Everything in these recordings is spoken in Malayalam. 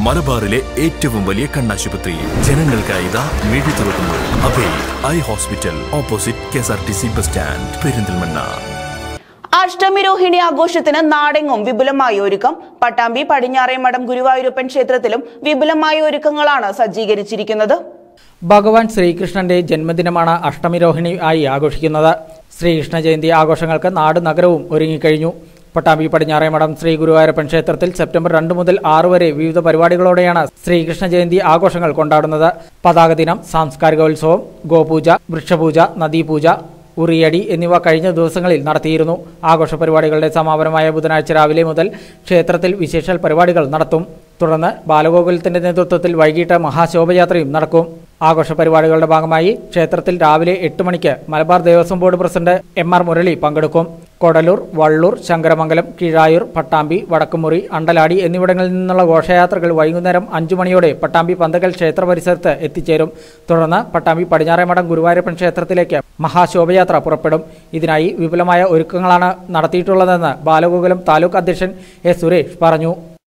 മലബാറിലെ ഏറ്റവും വലിയ കണ്ണാശുപത്രി ജനങ്ങൾക്കായി ഇതാ മിഴി തുറക്കുന്നു Abhay eye hospital opposite K S R T C bus stand Perinthalmanna Ashtami Rohini ആഘോഷത്തിന് നാടെങ്ങും വിപുലമായ ഒരുക്കം പട്ടാമ്പി പടിഞ്ഞാറേമഠം ഗുരുവായൂരപ്പൻ ക്ഷേത്രത്തിലും വിപുലമായ ഒരുക്കങ്ങളാണ് സജ്ജീകരിച്ചിരിക്കുന്നത് ഭഗവാൻ ശ്രീകൃഷ്ണന്റെ ജന്മദിനമാണ് അഷ്ടമി രോഹിണി ആയി ആഘോഷിക്കുന്നത് ശ്രീകൃഷ്ണ ജയന്തി ആഘോഷങ്ങൾക്ക് നാട് നഗരവും ഒരുങ്ങിക്കഴിഞ്ഞു പട്ടാമ്പി പടിഞ്ഞാറേമഠം ശ്രീ ഗുരുവായൂരപ്പൻ ക്ഷേത്രത്തിൽ സെപ്റ്റംബർ രണ്ട് മുതൽ ആറ് വരെ വിവിധ പരിപാടികളോടെയാണ് ശ്രീകൃഷ്ണ ജയന്തി ആഘോഷങ്ങൾ കൊണ്ടാടുന്നത് പതാക ദിനം സാംസ്കാരികോത്സവം ഗോപൂജ വൃക്ഷപൂജ നദീപൂജ ഉറിയടി എന്നിവ കഴിഞ്ഞ ദിവസങ്ങളിൽ നടത്തിയിരുന്നു ആഘോഷ പരിപാടികളുടെ സമാപനമായ ബുധനാഴ്ച രാവിലെ മുതൽ ക്ഷേത്രത്തിൽ വിശേഷാൽ പരിപാടികൾ നടത്തും തുടർന്ന് ബാലഗോകുലത്തിന്റെ നേതൃത്വത്തിൽ വൈകിട്ട് മഹാശോഭയാത്രയും നടക്കും ആഘോഷ പരിപാടികളുടെ ഭാഗമായി ക്ഷേത്രത്തിൽ രാവിലെ എട്ട് മണിക്ക് Malabar Devaswom board president M R Murali പങ്കെടുക്കും കൊടലൂർ വള്ളൂർ ശങ്കരമംഗലം കീഴായൂർ പട്ടാമ്പി വടക്കുമുറി അണ്ടലാടി എന്നിവിടങ്ങളിൽ നിന്നുള്ള ഘോഷയാത്രകൾ വൈകുന്നേരം അഞ്ചു മണിയോടെ പട്ടാമ്പി പന്തകൽ ക്ഷേത്ര പരിസരത്ത് എത്തിച്ചേരും തുടർന്ന് പട്ടാമ്പി പടിഞ്ഞാറേമഠം ഗുരുവായൂരപ്പൻ ക്ഷേത്രത്തിലേക്ക് മഹാശോഭയാത്ര പുറപ്പെടും ഇതിനായി വിപുലമായ ഒരുക്കങ്ങളാണ് നടത്തിയിട്ടുള്ളതെന്ന് ബാലഗോകുലം താലൂക്ക് അധ്യക്ഷൻ എ സുരേഷ് പറഞ്ഞു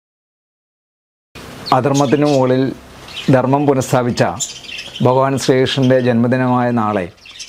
അധർമ്മത്തിനു മുകളിൽ ധർമ്മം പുനഃസ്ഥാപിച്ച ഭഗവാൻ ശ്രീകൃഷ്ണൻ്റെ ജന്മദിനമായ നാളെ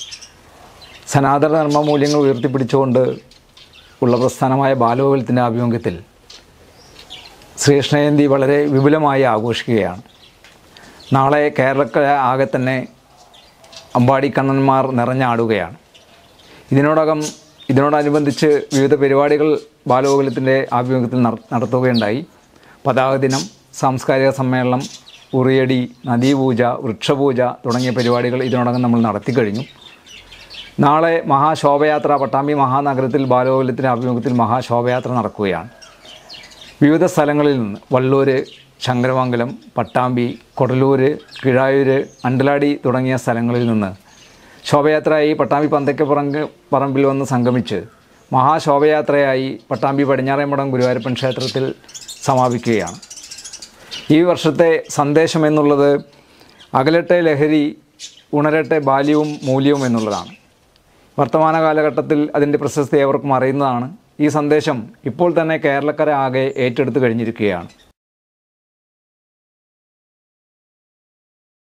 സനാതന ധർമ്മ മൂല്യങ്ങൾ ഉയർത്തിപ്പിടിച്ചുകൊണ്ട് ഉള്ള പ്രസ്ഥാനമായ ബാലഗോകുലത്തിൻ്റെ ആഭിമുഖ്യത്തിൽ ശ്രീകൃഷ്ണ ജയന്തി വളരെ വിപുലമായി ആഘോഷിക്കുകയാണ് നാളെ കേരളക്കര ആകെ തന്നെ അമ്പാടി കണ്ണന്മാർ നിറഞ്ഞാടുകയാണ് ഇതിനോടകം ഇതിനോടനുബന്ധിച്ച് വിവിധ പരിപാടികൾ ബാലഗോകുലത്തിൻ്റെ ആഭിമുഖ്യത്തിൽ നട- നടത്തുകയുണ്ടായി പതാക ദിനം സാംസ്കാരിക സമ്മേളനം ഉറിയടി നദീപൂജ വൃക്ഷപൂജ തുടങ്ങിയ പരിപാടികൾ ഇതിനോടകം നമ്മൾ നടത്തിക്കഴിഞ്ഞു നാളെ മഹാശോഭയാത്ര പട്ടാമ്പി മഹാനഗരത്തിൽ ബാലഗോകുലത്തിൻ്റെ ആഭിമുഖ്യത്തിൽ മഹാശോഭയാത്ര നടക്കുകയാണ് വിവിധ സ്ഥലങ്ങളിൽ നിന്ന് വള്ളൂര് ശങ്കരമംഗലം പട്ടാമ്പി കൊടലൂര് കിഴായൂര് അണ്ടലാടി തുടങ്ങിയ സ്ഥലങ്ങളിൽ നിന്ന് ശോഭയാത്രയായി പട്ടാമ്പി പന്തക്കപ്പറങ്ക് പറമ്പിൽ വന്ന് സംഗമിച്ച് മഹാശോഭയാത്രയായി പട്ടാമ്പി പടിഞ്ഞാറേമഠം ഗുരുവായൂരപ്പൻ ക്ഷേത്രത്തിൽ സമാപിക്കുകയാണ് ഈ വർഷത്തെ സന്ദേശം എന്നുള്ളത് അകലട്ടെ ലഹരി ഉണരട്ടെ ബാല്യവും മൂല്യവും എന്നുള്ളതാണ് വർത്തമാന കാലഘട്ടത്തിൽ അതിൻ്റെ പ്രശസ്തി ഏവർക്കും അറിയുന്നതാണ് ഈ സന്ദേശം ഇപ്പോൾ തന്നെ കേരളക്കര ആകെ ഏറ്റെടുത്ത് കഴിഞ്ഞിരിക്കുകയാണ്